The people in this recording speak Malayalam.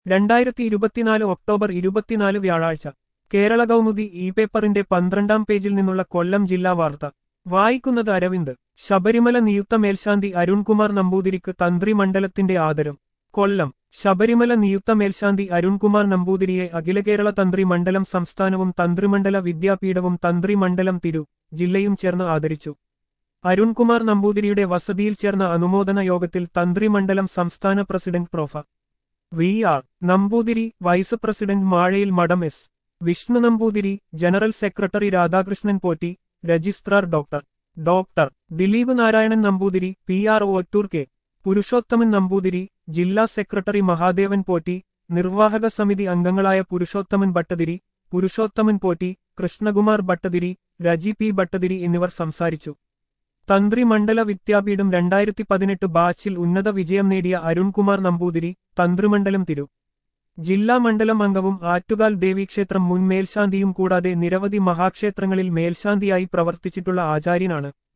രണ്ടായിരത്തി ഇരുപത്തിനാല് ഒക്ടോബർ ഇരുപത്തിനാല് വ്യാഴാഴ്ച കേരള കൗമുദി ഇ പേപ്പറിന്റെ പന്ത്രണ്ടാം പേജിൽ നിന്നുള്ള കൊല്ലം ജില്ലാ വാർത്ത വായിക്കുന്നത് അരവിന്ദ് ശബരിമല നിയുക്ത മേൽശാന്തി അരുൺകുമാർ നമ്പൂതിരിക്ക് തന്ത്രി മണ്ഡലത്തിന്റെ ആദരം കൊല്ലം ശബരിമല നിയുക്ത മേൽശാന്തി അരുൺകുമാർ നമ്പൂതിരിയെ അഖില കേരള തന്ത്രി മണ്ഡലം സംസ്ഥാനവും തന്ത്രിമണ്ഡല വിദ്യാപീഠവും തന്ത്രി മണ്ഡലം തിരു ജില്ലയും ചേർന്ന് ആദരിച്ചു അരുൺകുമാർ നമ്പൂതിരിയുടെ വസതിയിൽ ചേർന്ന അനുമോദന യോഗത്തിൽ തന്ത്രിമണ്ഡലം സംസ്ഥാന president prof V R Namboothiri vice president മാഴയിൽ മഠം S Vishnu Namboothiri general secretary Radhakrishnan Potti registrar doctor doctor Dileep Narayanan Namboothiri P R Ottoor K Purushothaman Namboothiri ജില്ലാ സെക്രട്ടറി മഹാദേവൻ പോറ്റി നിർവാഹക സമിതി അംഗങ്ങളായ പുരുഷോത്തമൻ ഭട്ടതിരി പുരുഷോത്തമൻ പോറ്റി കൃഷ്ണകുമാർ ഭട്ടതിരി രജി പി ഭട്ടതിരി എന്നിവർ സംസാരിച്ചു തന്ത്രി മണ്ഡല വിദ്യാപീഠം രണ്ടായിരത്തി പതിനെട്ട് ബാച്ചിൽ ഉന്നത വിജയം നേടിയ അരുൺകുമാർ നമ്പൂതിരി തന്ത്രിമണ്ഡലം തിരു ജില്ലാ മണ്ഡലം അംഗവും ആറ്റുകാൽ ദേവീക്ഷേത്രം മുൻ മേൽശാന്തിയും കൂടാതെ നിരവധി മഹാക്ഷേത്രങ്ങളിൽ മേൽശാന്തിയായി പ്രവർത്തിച്ചിട്ടുള്ള ആചാര്യനാണ്